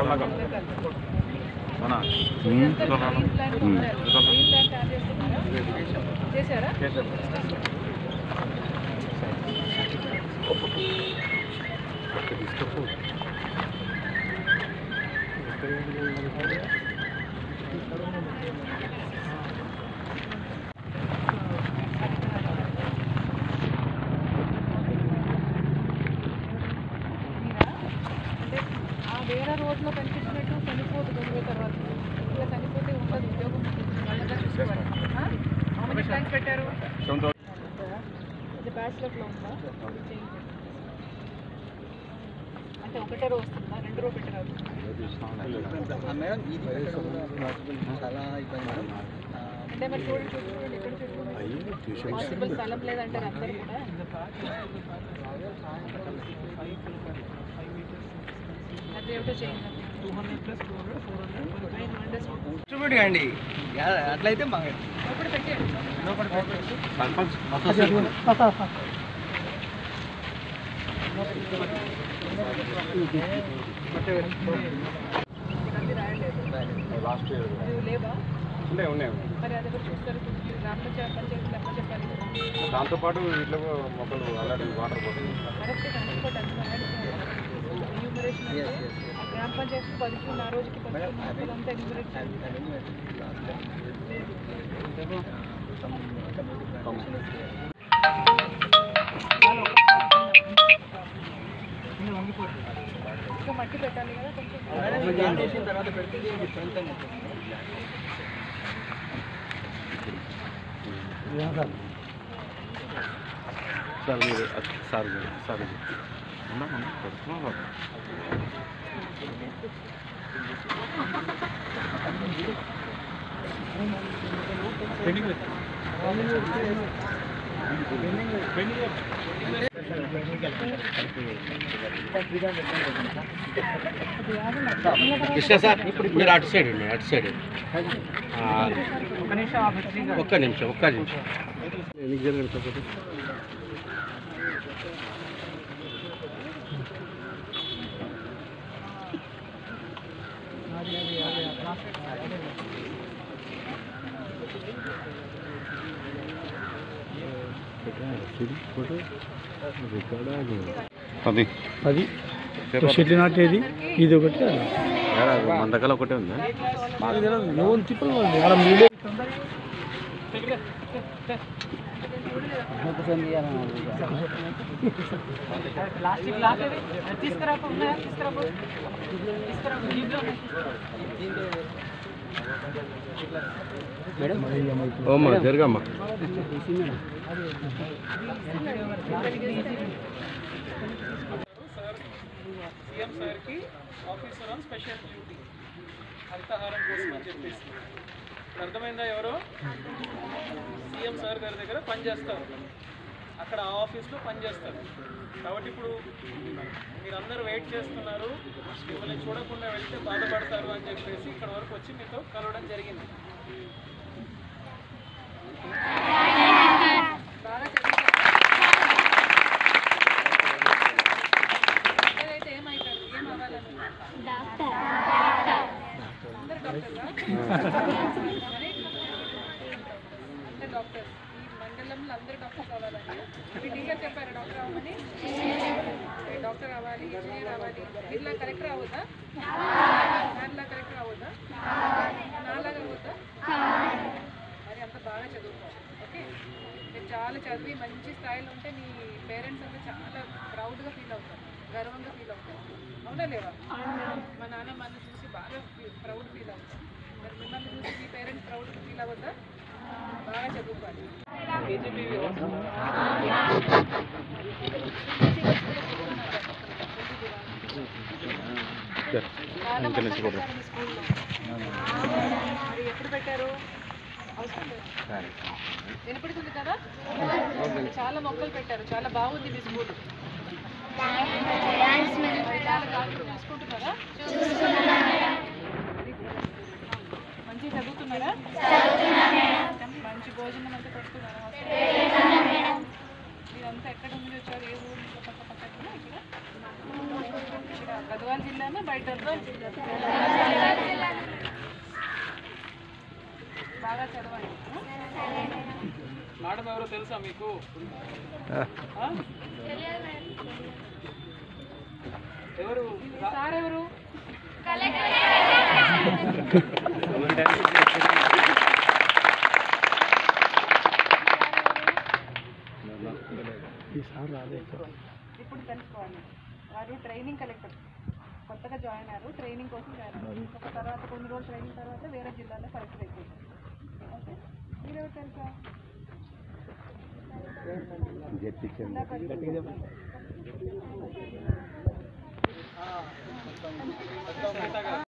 చల్లగా మన చేశారా అంటే ఆ వేరే రోడ్లో కనిపించినట్టు చనిపోదు చదివే తర్వాత ఇలా చనిపోతే ఉండదు ఉద్యోగం వాళ్ళగా చూసుకోవాలి ఆ? How many tanks పెట్టారు ఇది బ్యాచ్లర్లో ఉందా ఇది చేంజ్ అంటే ఒకటే రో వస్తుందా రెండు రో పెట్టరాదు మేడం ఇది పెట్టడం చాలా ఇబ్బంది మేడం ఆ, అంటే మరి చూడండి చూసుకోండి ఎక్కడ చూసుకోండి పాసిబుల్ స్థలం లేదంటారు అందరు కూడా అదేమిటో చేయండి డిస్ట్రిబ్యూట్ చేయండి యా- అట్లయితే మా లోపల పెట్టేయండి సర్పంచ్ ఇవన్నీ రాయలేదు లాస్ట్ ఇయర్ ఇవి లేవా ఉన్నాయి ఉన్నాయి మరి అది కూడా చూస్తారు మీరు గ్రామ పంచాయతీ పంచాయతీలు ఎక్కడ చెప్పాలి కదా దాంతోపాటు వీటిలో మొక్కలు అలాంటి వాటర్ పోతుంది కరెక్ట్ కనుక్కోండి ఎన్యూమరేషన్ Yes, అంటే yes, yes. గ్రామ పంచాయతీ పదిహేను ఆ రోజుకి పదిహేను అదంతా ఎన్యూమరేట్ చేయాలి ఇంకా మట్టి పెట్టాలి కదా కొంచెం చేసిన తర్వాత పెడితే ఇది strength అనేది. సార్ మీరు సార్ సార్ కృష్ణ సార్ మీరు అటు సైడ్ అండి అటు సైడ్ ఆ, ఒక్క నిమిషం ఒక్క నిమిషం ఎన్ని జరిగింది చెప్పండి అది అది చెట్లు నాటేది ఇది ఒకటి అది. మన దగ్గర ఒకటే ఉందా మాకు తెలియదు లోన్ తిప్పలు ఆడ మీలే ప్లాస్టిక్ లాగేది తీసుకురాపో ఉన్నాయా తీసుకురాపో తీసుకురాపో దీంట్లో ఓమ్మా జరగమ్మా సీఎం సార్కి officer on special duty Harithaharam కోసం అని చెప్పేసి ఇప్పుడు అర్థమైందా ఎవరో సీఎం సార్ గారి దగ్గర పనిచేస్తారు అక్కడ ఆ ఆఫీస్లో పనిచేస్తారు కాబట్టి ఇప్పుడు మీరందరూ వెయిట్ చేస్తున్నారు మిమ్మల్ని చూడకుండా వెళ్తే బాధపడతారు అని చెప్పేసి ఇక్కడ వరకు వచ్చి మీతో కలవడం జరిగింది బాగా చదువుతారు అయితే ఏమైతారు ఏం అవ్వాలని అందరు డాక్టర్లా అందరు డాక్టర్ ఈ మండలంలో అందరు డాక్టర్స్ అవ్వాలని మీ టీచర్ చెప్పారు డాక్టర్ అవ్వమని ఏ డాక్టర్ అవ్వాలి ఇంజనీర్ అవ్వాలి వీళ్ళ కలెక్టర్ అవ్వద్దా దానిలా కలెక్టర్ అవ్వద్దా నాలాగా అవ్వద్దా మరి అంత బాగా చదువుకోవాలి ఓకే మీరు చాలా చదివి మంచి స్థాయిలో ఉంటే మీ పేరెంట్స్ అంతా చాలా ప్రౌడ్గా ఫీల్ అవుతారు గర్వంగా ఫీల్ అవుతారు అవునా లేవా మా నాన్న మన చూసి బాగా ప్రౌడ్ ఫీల్ అవుతారు మరి మిమ్మల్ని చూసి మీ పేరెంట్స్ ప్రౌడ్ ఫీల్ అవ్వద్దా బాగా చదువుకోవాలి కేజీబీవీ చాలా మొక్కలు పెట్టారు మీ స్కూల్లో మరి ఎప్పుడు పెట్టారు అవసరం లేదు వినపడుతుంది కదా చాలా మొక్కలు పెట్టారు చాలా బాగుంది మీ స్కూల్ చాలా జాగ్రత్తగా చూసుకుంటున్నారా మంచిగా చదువుతున్నారా మంచి భోజనం అంతా పెడుతున్నారా మీరంతా ఎక్కడ నుండి వచ్చారు ఏ ఊరు పక్క పక్కన ఇక్కడ ఇక్కడ గద్వాల జిల్లానా వాళ్ళతోనా బయట బాగా చదవండి మేడం ఎవరో తెలుసా మీకు ఆ? ఎవరు సార్ ఎవరు ఈసారి రాలేదు ఇప్పుడు తెలుసుకోవాలి వారు ట్రైనింగ్ కలెక్టర్ కొత్తగా జాయిన్ అయ్యారు ట్రైనింగ్ కోసం జాయిన్ అయ్యారు ఒక తర్వాత కొన్ని రోజులు ట్రైనింగ్ తర్వాత వేరే జిల్లాలో కలెక్టర్ అయిపోయింది ఓకే మీరెవరు తెలుసా జిల్లా కలెక్టర్. మేతా